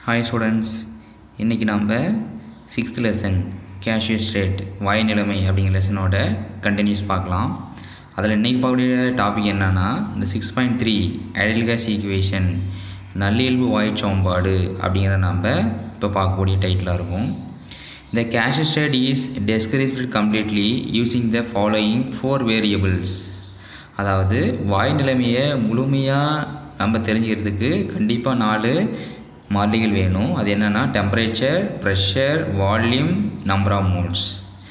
hi students இன்றைக்கி நம்ம sixth lesson gaseous state வாய் நிலைமை அப்படிங்கிற லெசனோட கண்டினியூஸ் பார்க்கலாம் அதில் இன்றைக்கி பார்க்கக்கூடிய டாபிக் என்னென்னா இந்த six point three ideal gas equation நல்லியல்பு வாய் சோம்பாடு அப்படிங்கிறத நம்ம இப்போ பார்க்கக்கூடிய டைட்டிலாக இருக்கும் The cache state is described completely using the following four variables அதாவது வாய் நிலைமையை முழுமையாக நம்ம தெரிஞ்சுக்கிறதுக்கு கண்டிப்பாக நாலு மாறிலிகள் வேணும் அது என்னென்னா temperature pressure volume number of moles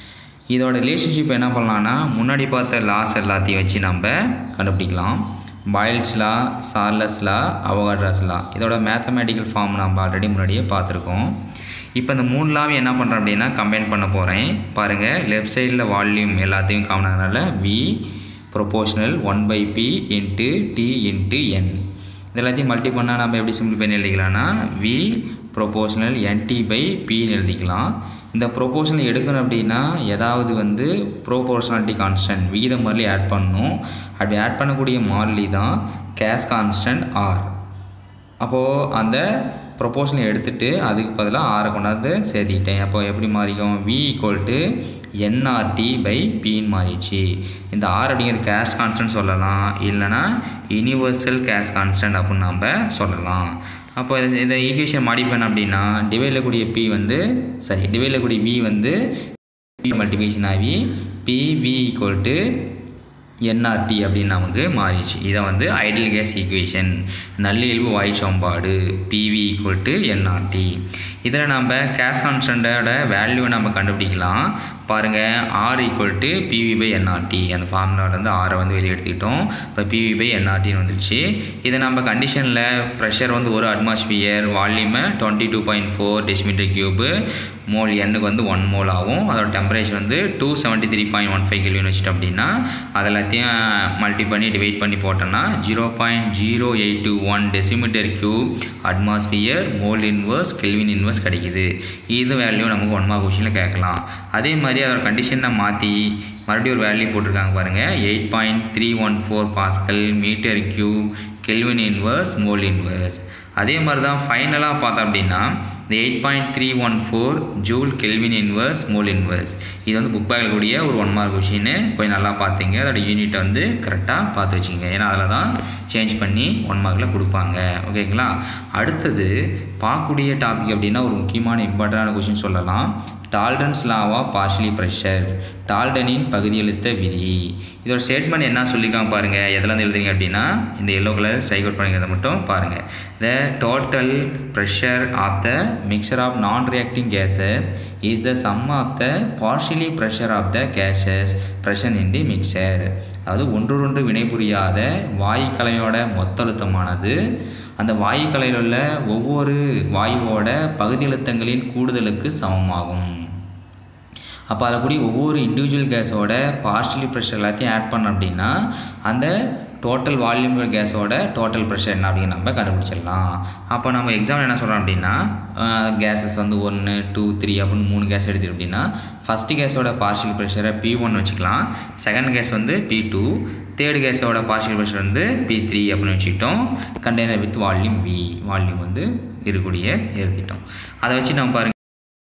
இதோட ரிலேஷன்ஷிப் என்ன பண்ணலான்னா முன்னாடி பார்த்த லாஸ் எல்லாத்தையும் வச்சு நம்ம கண்டுபிடிக்கலாம் பாயில்ஸ் லா சார்லஸ் லா அவகாட்ராஸ் லா இதோட மேத்தமேட்டிக்கல் ஃபார்ம் நம்ம ஆல்ரெடி முன்னாடியே பார்த்துருக்கோம் இப்போ இந்த மூணு லாவையும் என்ன பண்ணுறேன் அப்படின்னா கம்பைன் பண்ண போகிறேன் பாருங்கள் லெஃப்ட் சைடில் வால்யூம் எல்லாத்தையும் காமினதுனால V proportional one by P into T into N இது எல்லாத்தையும் மல்டி பண்ணால் நம்ம எப்படி சிம்பிள் பண்ணி எழுதிக்கலாம்னா வி ப்ரொபோஷனல் என்டி பை பின்னு எழுதிக்கலாம் இந்த ப்ரொபோஷனல் எடுக்கணும் அப்படின்னா ஏதாவது வந்து ப்ரோபோர்ஷனாலிட்டி கான்ஸ்டன்ட் விகிதம் மாதிரி ஆட் பண்ணணும் அப்படி ஆட் பண்ணக்கூடிய மாறிலி தான் கேஸ் கான்ஸ்டன்ட் ஆர் அப்போது அந்த ப்ரொபோஷனை எடுத்துகிட்டு அதுக்கு பதிலாக ஆரை கொண்டாந்து சேர்த்திக்கிட்டேன் அப்போ எப்படி மாறிக்கும் V equal to NRT by பின்னு மாறிடுச்சு இந்த ஆர் அப்படிங்கிறது கேஷ் கான்ஸ்டன்ட் சொல்லலாம் இல்லைனா யூனிவர்சல் கேஷ் கான்ஸ்டன்ட் அப்படின்னு நம்ம சொல்லலாம் அப்போ இது இந்த ஈக்குவேஷன் மாடிஃபன் அப்படின்னா டிவைடில் கூடிய பி வந்து சரி டிவைடில் கூடிய வி வந்து பி மல்டிபிகேஷன் ஆகி பிவி ஈக்குவல் டு என்ஆர்டி அப்படின்னு நமக்கு மாறிடுச்சு இதை வந்து ஐடியல் கேஸ் ஈக்குவேஷன் நல்லியல்பு வாய் சோம்பாடு பிவி ஈக்குவல் டு என்ஆர்டி இதில் நம்ம கேஸ் கான்ஸ்டண்ட்டோட வேல்யூவை நம்ம கண்டுபிடிக்கலாம் பாருங்கள் R equal to PV by NRT அந்த ஃபார்முலாவிலேருந்து ஆரை வந்து வெளியே எடுத்துக்கிட்டோம் இப்போ பிவி பை என்ஆர்டின்னு வந்துடுச்சு இதை நம்ம கண்டிஷனில் ப்ரெஷர் வந்து ஒரு அட்மாஸ்பியர் வால்யூமை twenty two point four decimetre cube mole எண்ணுக்கு வந்து ஒன் மோல் ஆகும் அதோட டெம்பரேச்சர் வந்து two seventy three point one five கிலோன்னு வச்சுட்டோம் அப்படின்னா அது எல்லாத்தையும் மல்டி பண்ணி டிவைட் பண்ணி போட்டோன்னா zero point zero eight two one decimetre cube atmosphere mole inverse kelvin inverse கிடைக்குது இது வேல்யூ நமக்கு ஒன் மார்க் கொஷினில் கேட்கலாம் அதே மாதிரி அதோட கண்டிஷனை மாற்றி மறுபடியும் ஒரு வேல்யூ போட்டிருக்காங்க பாருங்கள் eight point three one four pascal metre cube kelvin inverse mole inverse அதே மாதிரி தான் ஃபைனலாக பார்த்தோம் அப்படின்னா இந்த eight point three one four joule kelvin inverse mole inverse இது வந்து புக் பேக்கில் கூடிய ஒரு ஒன் மார்க் கொஷின்னு கொஞ்சம் நல்லா பார்த்துங்க அதோட யூனிட்டை வந்து கரெக்டாக பார்த்து வச்சுங்க ஏன்னா அதில் தான் சேஞ்ச் பண்ணி ஒன் மார்க்கில் கொடுப்பாங்க ஓகேங்களா அடுத்தது பார்க்கக்கூடிய டாபிக் அப்படின்னா ஒரு முக்கியமான இம்பார்ட்டண்டான கொஷின் சொல்லலாம் டால்டன்ஸ் லாவா பார்ஷலி ப்ரெஷர் டால்டனின் பகுதியெழுத்த விதி இதோட ஸ்டேட்மெண்ட் என்ன சொல்லியிருக்காங்க பாருங்கள் எதில் எழுதுறீங்க அப்படின்னா இந்த எல்லோ கலர் ஸ்ட்ரைக் அவுட் பண்ணிக்கிறத மட்டும் பாருங்கள் the total pressure of the mixture of non reacting gases is the sum of the partially pressure of the gases pressure in the mixture அதாவது ஒன்றொன்று வினைபுரியாத வாயுக்கலையோட மொத்தழுத்தமானது அந்த வாயுக்கலையில் உள்ள ஒவ்வொரு வாயுவோட பகுதியழுத்தங்களின் கூடுதலுக்கு சமமாகும் அப்போ அதில் கூடிய ஒவ்வொரு இண்டிவிஜுவல் கேஸோட பார்ஷியலி ப்ரெஷர் எல்லாத்தையும் ஆட் பண்ணோம் அப்படின்னா அந்த டோட்டல் வால்யூம் கேஸோட டோட்டல் ப்ரெஷர் என்ன அப்படின்னு நம்ம கண்டுபிடிச்சிடலாம் அப்போ நம்ம எக்ஸாம்பிள் என்ன சொல்கிறோம் அப்படின்னா கேஸஸ் வந்து ஒன்று டூ த்ரீ அப்படின்னு மூணு கேஸ் எடுத்துட்டு அப்படின்னா ஃபஸ்ட்டு கேஸோட பார்ஷியல் ப்ரெஷரை பி ஒன் வச்சுக்கலாம் செகண்ட் கேஸ் வந்து பி டூ தேர்டு கேஸோட பார்ஷியல் ப்ரெஷர் வந்து பி த்ரீ அப்படின்னு வச்சுக்கிட்டோம் container with volume V volume வந்து இருக்கக்கூடிய எழுதிட்டோம் அதை வச்சு நம்ம பாருங்கள்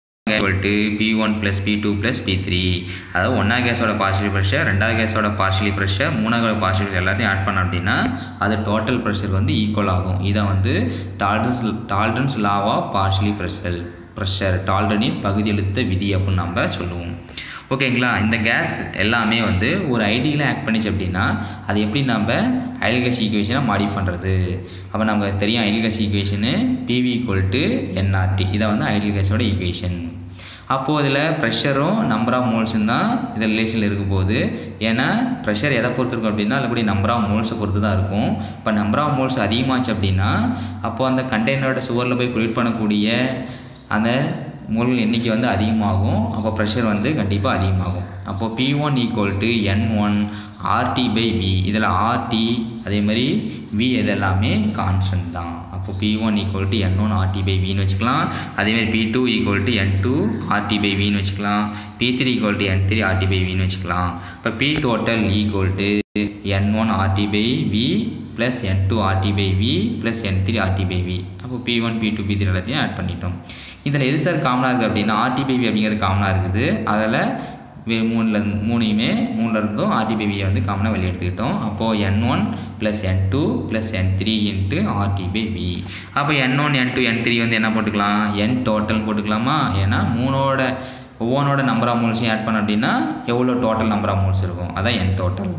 to P one plus P two plus P three அதாவது ஒன்றாவது கேஸோட பார்ஷியல் ப்ரெஷர் ரெண்டாவது கேஸோட பார்ஷியலி ப்ரெஷர் மூணாவது பார்ஷியல் எல்லாத்தையும் ஆட் பண்ணோம் அப்படின்னா அது டோட்டல் ப்ரெஷர் வந்து ஈக்குவல் ஆகும் இதை வந்து Dalton's Dalton's law of partially pressure pressure டால்டனின் பகுதியெழுத்த விதி அப்படின்னு நம்ம சொல்லுவோம் ஓகேங்களா இந்த கேஸ் எல்லாமே வந்து ஒரு ஐடியில் ஆக்ட் பண்ணிச்சு அப்படின்னா அது எப்படி நம்ம ஐடியல் கேஸ் ஈக்குவேஷனை மாடிஃப் பண்ணுறது அப்போ நமக்கு தெரியும் ideal gas equation PV equal to NRT இதை வந்து ஐடியல் கேஸோட ஈக்குவேஷன் அப்போது இதில் ப்ரெஷரும் நம்பர் ஆஃப் மோல்ஸும் தான் இதில் ரிலேஷனில் இருக்கும் போது ஏன்னா ப்ரெஷர் எதை பொறுத்து இருக்கும் அப்படின்னா அதில் கூடிய நம்பர் ஆஃப் மோல்ஸை பொறுத்து தான் இருக்கும் இப்போ நம்பர் ஆஃப் மோல்ஸ் அதிகமாச்சு அப்படின்னா அப்போது அந்த கண்டெய்னரோட சுவரில் போய் குளிட் பண்ணக்கூடிய அந்த மோல்கள் எண்ணிக்கை வந்து அதிகமாகும் அப்போ ப்ரெஷர் வந்து கண்டிப்பாக அதிகமாகும் அப்போது P one equal to N one RT by V இதில் ஆர்டி அதே மாதிரி வி இது எல்லாமே கான்ஸ்டன்ட் தான் அப்போ P one equal to N one RT by வின்னு வச்சுக்கலாம் அதேமாதிரி P two equal to N two RT by வின்னு வச்சுக்கலாம் P three equal to N three RT by வின்னு வச்சுக்கலாம் இப்போ P total equal to N one RT by V plus N two RT by V plus N three RT by V அப்போ P one P two P three எல்லாத்தையும் add பண்ணிட்டோம் இதில் எது sir காமனாக இருக்குது அப்படின்னா ஆர்டி பை வி அப்படிங்கிறது காமனாக இருக்குது அதில் வே மூணில் மூணையுமே மூணில் இருந்தும் ஆர்டிபிவியை வந்து காமனாக வெளியே எடுத்துக்கிட்டோம் அப்போது N one plus N two plus N three into RT by V அப்போ N one N two N three வந்து என்ன போட்டுக்கலாம் என் டோட்டல் போட்டுக்கலாமா ஏன்னா மூணோட ஒவ்வொன்றோட நம்பர் ஆஃப் மோல்ஸையும் ஆட் பண்ண அப்படின்னா எவ்வளோ டோட்டல் நம்பர் ஆஃப் மோல்ஸ் இருக்கும் அதான் என் டோட்டல்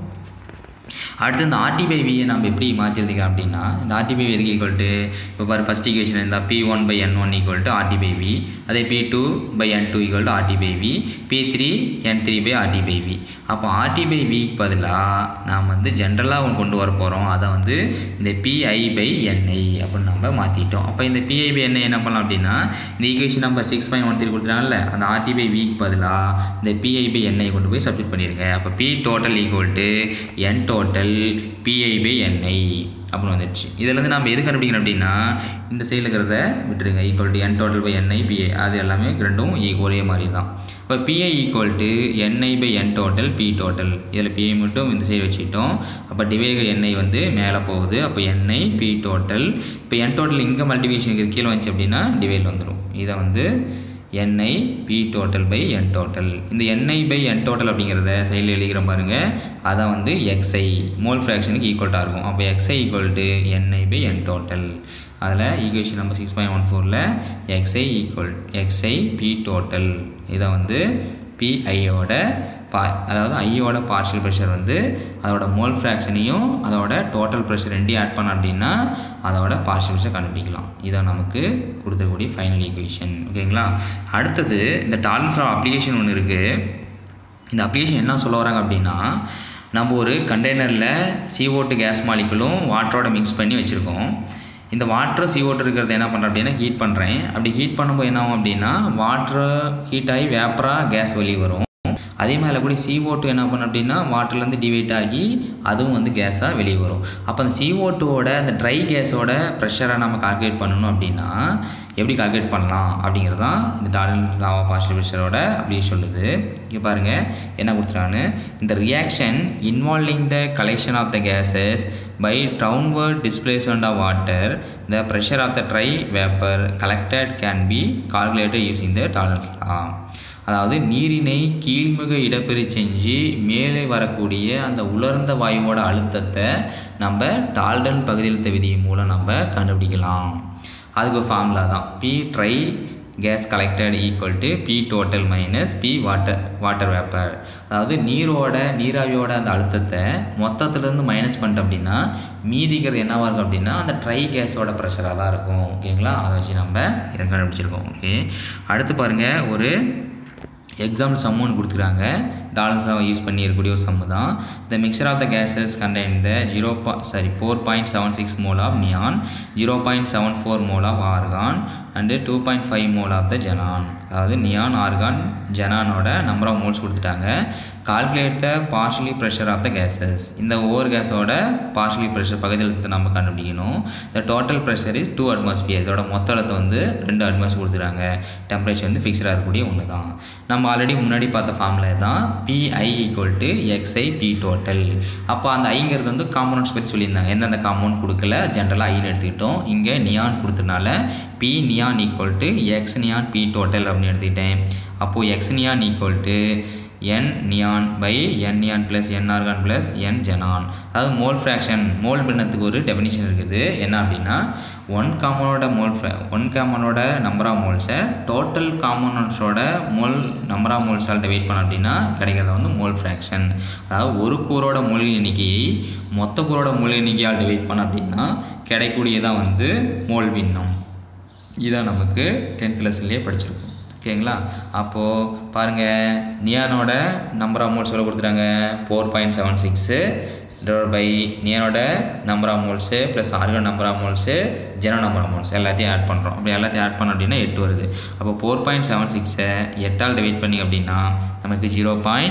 அடுத்து இந்த ஆர்டி பை வியை நம்ம எப்படி மாற்றி எழுதிக்கலாம் அப்படின்னா இந்த ஆர்டி பை எதுக்கு ஈக்குவல் டு இப்போ பாரு ஃபஸ்ட் ஈக்குவேஷன் இருந்தால் P one by N one equal to RT by V அதே P two by N two equal to RT by V P three N three by RT by V அப்போ RT by விக்கு பதிலாக நாம் வந்து ஜென்ரலாக கொண்டு வர போகிறோம் அதை வந்து இந்த பிஐ பை என்ஐ அப்படின்னு நம்ம மாற்றிட்டோம் அப்போ இந்த பிஐ பை என்ஐ என்ன பண்ணலாம் அப்படின்னா இந்த equation number six point one three கொடுத்துருக்காங்கல்ல அந்த ஆர்டி பை விக்கு பதிலாக இந்த பிஐ பை என்ஐ கொண்டு போய் சப்ஜெக்ட் பண்ணிடுங்க அப்போ P total equal to N total P I by N I அப்படின்னு வந்துடுச்சு இதில் நம்ம எது கண்டுபிடிக்கணும் அப்படின்னா இந்த சைடில் இருக்கிறத விட்டுருங்க equal to N total by N I P I அது எல்லாமே ரெண்டும் ஈ- ஒரே மாதிரி தான் இப்போ P I equal to N I by N total P total இதில் பிஐ மட்டும் இந்த சைடு வச்சுக்கிட்டோம் அப்போ டிவைட் என்ஐ வந்து மேலே போகுது அப்போ என்ஐ பி டோட்டல் இப்போ என் டோட்டல் இங்கே மல்டிபிகேஷனுக்கு கீழே வந்துச்சு அப்படின்னா டிவைட் வந்துடும் இதை வந்து N I P total by N total இந்த என்ஐ பை என் டோட்டல் அப்படிங்கிறத சைடில் எழுதிக்கிற பாருங்க அதான் வந்து எக்ஸ்ஐ மோல் ஃப்ராக்ஷனுக்கு ஈக்குவல்ட்டாக இருக்கும் அப்போ X I equal to N I by N total அதில் equation number six point one ஃபோரில் X I equal X I P total இதை வந்து பிஐயோட பா அதாவது ஐயோட பார்ஷியல் ப்ரெஷர் வந்து அதோட மோல் ஃப்ராக்ஷனையும் அதோட டோட்டல் ப்ரெஷர் ரெண்டையும் ஆட் பண்ண அப்படின்னா அதோட பார்ஷியல் ப்ரெஷர் கண்டுபிடிக்கலாம் இதான் நமக்கு கொடுத்துருக்கூடிய ஃபைனல் ஈக்குவேஷன் ஓகேங்களா அடுத்தது இந்த டாலன்ஸ் அப்ளிகேஷன் ஒன்று இருக்குது இந்த அப்ளிகேஷன் என்ன சொல்ல வராங்க அப்படின்னா நம்ம ஒரு கண்டெய்னரில் CO2 கேஸ் மாலிகுலும் வாட்டரோட மிக்ஸ் பண்ணி வச்சுருக்கோம் இந்த வாட்டர் CO2 இருக்கிறத என்ன பண்ணுறேன் அப்படின்னா ஹீட் பண்ணுறேன் அப்படி ஹீட் பண்ணும்போது என்ன ஆகும் அப்படின்னா வாட்டர் ஹீட் ஆகி வேப்பராக கேஸ் வெளியே வரும் அதே மாதிரி கூட CO2 என்ன பண்ணும் அப்படின்னா வாட்டர்லேருந்து டிவைட் ஆகி அதுவும் வந்து கேஸாக வெளியே வரும் அப்போ அந்த CO2ஓட அந்த ட்ரை கேஸோட ப்ரெஷரை நம்ம கால்குலேட் பண்ணணும் அப்படின்னா எப்படி கால்குலேட் பண்ணலாம் அப்படிங்கிறது தான் இந்த டாலன் லாவா பார்ஷியல் ப்ரெஷரோட அப்படி சொல்லுது இங்கே பாருங்கள் என்ன கொடுத்துருக்கான்னு இந்த reaction involving the collection of the gases by downward displacement of water the pressure of the dry vapor collected can be calculated using the tolerance law அதாவது நீரினை கீழ்மிக இடப்பெறி செஞ்சு மேலே வரக்கூடிய அந்த உலர்ந்த வாயுவோட அழுத்தத்தை நம்ம டால்டன் பகுதியழுத்த விதி மூலம் நம்ம கண்டுபிடிக்கலாம் அதுக்கு ஃபார்முலா தான் P dry gas collected equal to P total minus P water water vapour அதாவது நீரோட நீராவியோட அந்த அழுத்தத்தை மொத்தத்துலேருந்து மைனஸ் பண்ணிட்டோம் அப்படின்னா மீதிக்கிறது என்னவா இருக்கும் அப்படின்னா அந்த ட்ரை கேஸோட ப்ரெஷராக தான் இருக்கும் ஓகேங்களா அதை வச்சு நம்ம இதை கண்டுபிடிச்சிருக்கோம் ஓகே அடுத்து பாருங்கள் ஒரு எக்ஸாம்பிள் சம் ஒன்று கொடுத்துருக்காங்க டாலன்ஸாக யூஸ் பண்ணி இருக்கக்கூடிய ஒரு சம்மு தான் the mixture of the gases contain the zero பா sorry four point seven six mole of neon zero point seven four mole of argon and two point five mole of the xenon neon நியான் ஆர்கான் ஜெனானோட number of moles கொடுத்துட்டாங்க calculate the partially pressure of the gases இந்த ஒவ்வொரு கேஸோட partially pressure பகுதி அழுத்தத்தை நம்ம கண்டுபிடிக்கணும் the total pressure is two atmosphere இதோட மொத்த அழுத்தம் வந்து ரெண்டு அட்மாஸ் கொடுத்துருக்காங்க டெம்பரேச்சர் வந்து ஃபிக்ஸ்டாக இருக்கக்கூடிய ஒன்று தான் நம்ம ஆல்ரெடி முன்னாடி பார்த்த ஃபார்முலா தான் P I equal to X I P total அப்போ அந்த ஐங்கிறது வந்து காம்பவுண்ட்ஸ் பற்றி சொல்லியிருந்தாங்க எந்தெந்த காம்பவுண்ட் கொடுக்கல ஜென்ரலாக ஐன்னு எடுத்துக்கிட்டோம் இங்கே நியான் கொடுத்தனால P neon equal to X neon P total அப்படின்னு எடுத்துக்கிட்டேன் அப்போது X neon equal to N neon by N neon plus N argon plus N xenon அதாவது மோல் ஃப்ராக்ஷன் மோல் பின்னத்துக்கு ஒரு டெஃபினிஷன் இருக்குது என்ன அப்படின்னா ஒன் காமனோட மோல் ஃப்ரா ஒன் காமனோட நம்பர் ஆஃப் மோல்ஸை டோட்டல் காமனோட்ஸோட மோல் நம்பர் ஆஃப் மோல்ஸால் டிவைட் பண்ண அப்படின்னா கிடைக்கிறது வந்து மோல் ஃப்ராக்ஷன் அதாவது ஒரு கூரோட மொழி எண்ணிக்கையை மொத்த கூரோட மொழி எண்ணிக்கையால் டிவைட் பண்ண அப்படின்னா கிடைக்கூடியதான் வந்து மோல் பின்னம் இதான் நமக்கு டென்த் லெசன்லேயே படிச்சிருக்கோம் ஓகேங்களா அப்போது பாருங்கள் நியானோட நம்பர் ஆஃப் மோல்ஸ் எவ்வளோ கொடுத்துட்டாங்க four point seven six divide by நியானோட number of moles plus argon number of moles xenon number of moles எல்லாத்தையும் ஆட் பண்ணுறோம் அப்படி எல்லாத்தையும் ஆட் பண்ணோம் அப்படின்னா எட்டு வருது அப்போ ஃபோர் பாயிண்ட் செவன் சிக்ஸை எட்டால் டிவைட் பண்ணி அப்படின்னா நமக்கு zero point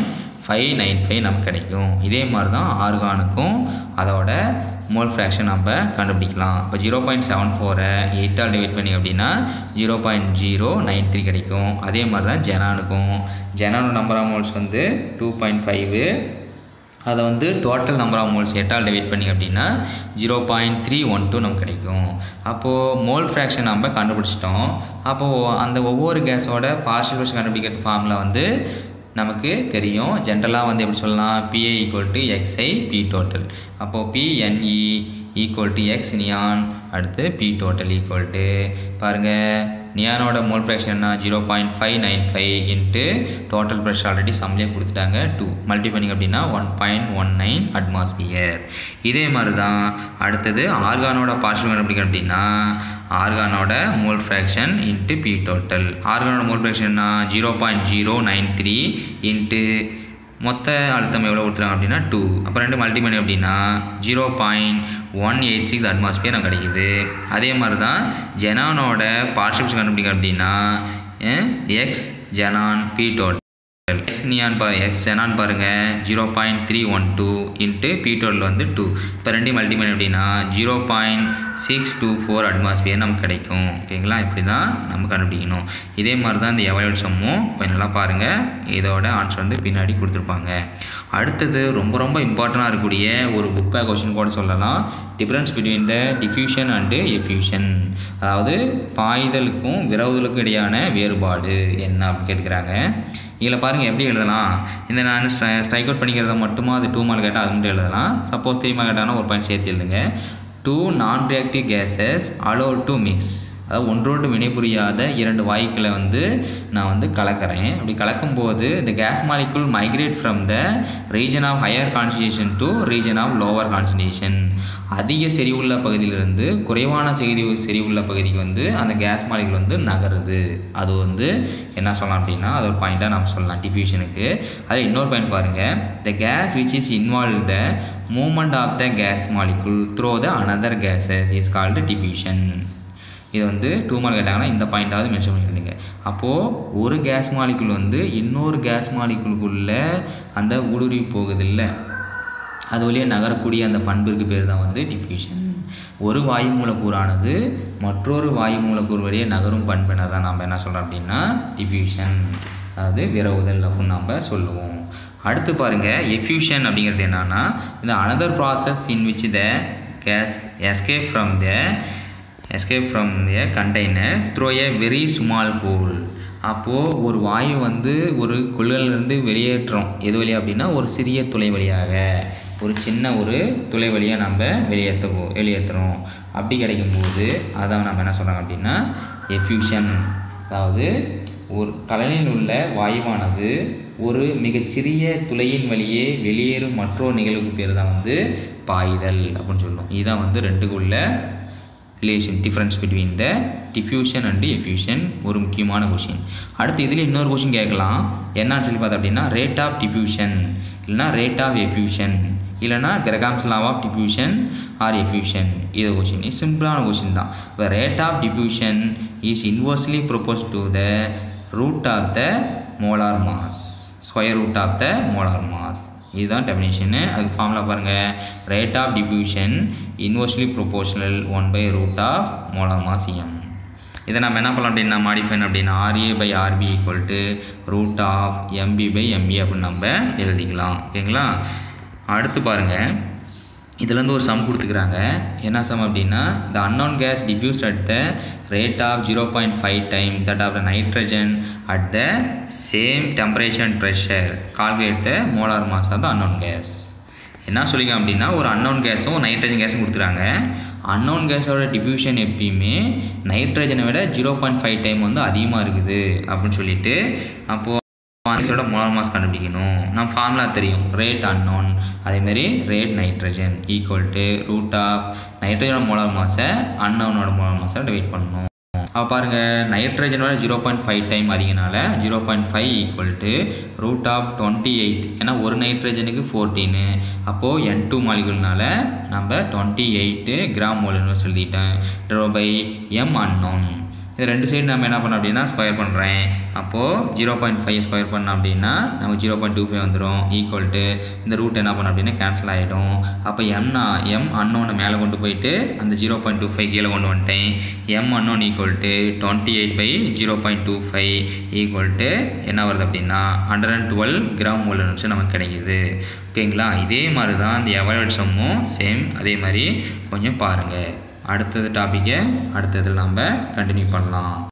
five nine five நமக்கு கிடைக்கும் இதே மாதிரி தான் ஆர்கானுக்கும் அதோட மோல் ஃப்ராக்ஷன் நம்ம கண்டுபிடிக்கலாம் இப்போ ஜீரோ பாயிண்ட் செவன் ஃபோரை எயிட்டால் டிவைட் பண்ணி அப்படின்னா zero point zero nine three கிடைக்கும் அதே மாதிரி தான் ஜெனானுக்கும் ஜெனானோட நம்பர் ஆஃப் மோல்ஸ் வந்து டூ பாயிண்ட் ஃபைவு அதை வந்து டோட்டல் நம்பர் ஆஃப் மோல்ஸ் எட்டால் டிவைட் பண்ணி அப்படின்னா zero point three one two நமக்கு கிடைக்கும் அப்போது மோல் ஃப்ராக்ஷன் நம்ம கண்டுபிடிச்சிட்டோம் அப்போது அந்த ஒவ்வொரு கேஸோட பார்ஷியல் ஃப்ராக்ஷன் கண்டுபிடிக்கிறது ஃபார்மில் வந்து நமக்கு தெரியும் ஜென்ரலாக வந்து எப்படி சொல்லலாம் P A equal to X I P total அப்போது P N E equal to X neon அடுத்து பி டோட்டல் ஈக்குவல் டு பாருங்கள் நியானோட மோல் ஃப்ராக்ஷன்னா zero point five nine five into total pressure already சம்லேயே கொடுத்துட்டாங்க டூ மல்டி பண்ணிங்க அப்படின்னா one point one nine atmosphere இதே மாதிரி தான் அடுத்தது ஆர்கானோட பார்ஷல் கண்டுபிடிக்கணும் அப்படின்னா ஆர்கானோட mole fraction into P total ஆர்கானோட மோல் ஃப்ராக்ஷன்னா zero point zero nine three into மொத்த அழுத்தம் எவ்வளோ கொடுத்துருக்காங்க அப்படின்னா டூ அப்போ ரெண்டு மல்டி பண்ணி அப்படின்னா zero point one eight six atmosphere நமக்கு கிடைக்குது அதே மாதிரி தான் ஜெனானோட பார்ஷிப்ஸ் கண்டுபிடிக்க அப்படின்னா X xenon P total X neon பாரு எக்ஸ் ஜெனான் பாருங்கள் zero point three one two into P total வந்து டூ இப்போ ரெண்டையும் மல்டி பண்ணி அப்படின்னா zero point six two four atmosphere நமக்கு கிடைக்கும் ஓகேங்களா இப்படி தான் நம்ம கண்டுபிடிக்கணும் இதே மாதிரி தான் இந்த எவலோட் சம்மும் கொஞ்சம் நல்லா பாருங்கள் இதோட ஆன்சர் வந்து பின்னாடி கொடுத்துருப்பாங்க அடுத்தது ரொம்ப ரொம்ப இம்பார்ட்டண்ட்டாக இருக்கக்கூடிய ஒரு புக் பேக் கொஷின் கூட சொல்லலாம் difference between the diffusion and effusion அதாவது பாய்தலுக்கும் விரவுதலுக்கும் இடையான வேறுபாடு என்ன அப்படின்னு கேட்குறாங்க இதில் பாருங்கள் எப்படி எழுதலாம் இந்த நான் ஸ்ட்ரைக் அவுட் பண்ணிக்கிறத மட்டுமா அது டூ மார்க் கேட்டால் அது மட்டும் எழுதலாம் சப்போஸ் த்ரீ மார்க் கேட்டாங்கன்னா ஒரு பாயிண்ட் சேர்த்து எழுதுங்க two non reactive gases allow to mix அதாவது ஒன்றோடு வினைபுரியாத இரண்டு வாயுக்களை வந்து நான் வந்து கலக்கிறேன் அப்படி கலக்கும்போது இந்த gas molecule migrate from the region of higher concentration to region of lower concentration அதிக செறிவுள்ள பகுதியிலிருந்து குறைவான செறி செறிவுள்ள பகுதிக்கு வந்து அந்த கேஸ் மாலிகுல் வந்து நகருது அது வந்து என்ன சொல்லலாம் அப்படின்னா அது ஒரு பாயிண்ட்டாக நம்ம சொல்லலாம் டிஃப்யூஷனுக்கு அதில் இன்னொரு பாயிண்ட் பாருங்கள் the gas which is involve the movement of the gas molecule through the another gases is called diffusion இது வந்து டூ மார்க் கேட்டாங்கன்னா இந்த பாயிண்டாவது மென்ஷன் பண்ணியிருந்தீங்க அப்போது ஒரு கேஸ் மாலிகுல் வந்து இன்னொரு கேஸ் மாலிகுலுக்குள்ளே அந்த ஊடுருவி போகுதில்ல அது வழியாக நகரக்கூடிய அந்த பண்பிற்கு பேர் தான் வந்து டிஃப்யூஷன் ஒரு வாயு மூலக்கூறானது மற்றொரு வாயு மூலக்கூறு வழியாக நகரும் பண்பினை தான் நம்ம என்ன சொல்கிறோம் அப்படின்னா டிஃப்யூஷன் அதாவது விரவுதல் அப்படின்னு நம்ம சொல்லுவோம் அடுத்து பாருங்கள் எஃப்யூஷன் அப்படிங்கிறது என்னன்னா இந்த another process in which the gas escape from the escape from the container through a very small hole அப்போது ஒரு வாயு வந்து ஒரு குழலிருந்து வெளியேற்றோம் எது வழியாக அப்படின்னா ஒரு சிறிய துளை வழியாக ஒரு சின்ன ஒரு துளை வழியாக நம்ம வெளியேற்ற வெளியேற்றுறோம் அப்படி கிடைக்கும்போது அதான் நம்ம என்ன சொல்கிறாங்க அப்படின்னா எஃப்யூஷன் அதாவது ஒரு கலனில் உள்ள வாயுவானது ஒரு மிகச்சிறிய துளையின் வழியே வெளியேறும் மற்றொரு நிகழ்வுக்கு பேர் தான் வந்து பாய்தல் அப்படின்னு சொல்லுவோம் இதுதான் வந்து ரெண்டுக்குள்ள relation difference between the diffusion and effusion ஒரு முக்கியமான கொஷின் அடுத்து இதில் இன்னொரு கொஷின் கேட்கலாம் என்னன்னு சொல்லி பார்த்தோம் அப்படின்னா ரேட் ஆஃப் டிஃப்யூஷன் இல்லைனா ரேட் ஆஃப் எஃப்யூஷன் இல்லைனா Graham's law of diffusion or effusion இது கொஷின் இது சிம்பிளான கொஷின் தான் இப்போ rate of diffusion is inversely proportional to the root of the molar mass square root of the molar mass இதுதான் definition அதுக்கு formula பாருங்கள் rate of diffusion inversely proportional one by root of molar mass M இதை நம்ம என்ன பண்ணலாம் அப்படின்னா modify அப்படின்னா R A by RB equal to root of M B by M E அப்படின்னு நம்ம எழுதிக்கலாம் ஓகேங்களா அடுத்து பாருங்கள் இதுலேருந்து ஒரு சம் கொடுத்துக்கிறாங்க என்ன சம் அப்படின்னா the unknown gas diffuse at the rate of zero point five time that of the nitrogen at the same temperature and pressure calculate the molar mass of the unknown gas என்ன சொல்லிங்க அப்படின்னா ஒரு unknown கேஸும் nitrogen கேஸும் கொடுத்துறாங்க unknown கேஸோட diffusion எப்பயுமே நைட்ரஜனை விட ஜீரோ பாயிண்ட் ஃபைவ் டைம் வந்து அதிகமாக இருக்குது அப்படின்னு சொல்லிட்டு அப்போது ஆன்சரோட மோலார் மாஸ் கண்டுபிடிக்கணும் நம்ம ஃபார்முலா தெரியும் ரேட் அன்னோன் அதேமாரி rate nitrogen equal to root of நைட்ரஜனோட மோலார் மாஸை அன்னோனோட மோலார் மாஸை டிவைட் பண்ணணும் அப்போ பாருங்கள் நைட்ரஜனோட ஜீரோ பாயிண்ட் ஃபைவ் டைம் அதிகனால zero point five equal to root of twenty eight ஏன்னா ஒரு நைட்ரஜனுக்கு ஃபோர்டீனு அப்போது என் டூ மாலிகுல்னால நம்ம டுவெண்ட்டி எயிட்டு கிராம் மோல்னு சொல்லிட்டேன் ட்ரோ பை எம் அன்னோன் இது ரெண்டு சைடு நம்ம என்ன பண்ணோம் அப்படின்னா ஸ்கொயர் பண்ணுறேன் அப்போது ஜீரோ பாயிண்ட் ஃபைவ் ஸ்கொயர் பண்ணோம் அப்படின்னா நமக்கு ஜீரோ பாயிண்ட் டூ ஃபைவ் வந்துடும் ஈக்குவல் டு இந்த ரூட் என்ன பண்ணோம் அப்படின்னா கேன்சல் ஆகிடும் அப்போ எம்னா எம் அன்னோனை மேலே கொண்டு போயிட்டு அந்த ஜீரோ பாயிண்ட் டூ ஃபைவ் கீழே கொண்டு வந்துட்டேன் M unknown equal to twenty eight by zero point two five equal to என்ன வருது அப்படின்னா ஹண்ட்ரட் அண்ட் டுவெல் கிராம் மூலம் வச்சு நமக்கு கிடைக்குது ஓகேங்களா இதே மாதிரி தான் இந்த எவரேட் சம்மும் சேம் அதே மாதிரி கொஞ்சம் பாருங்கள் அடுத்தது டாப்பிக்கை அடுத்ததில் நம்ம கண்டினியூ பண்ணலாம்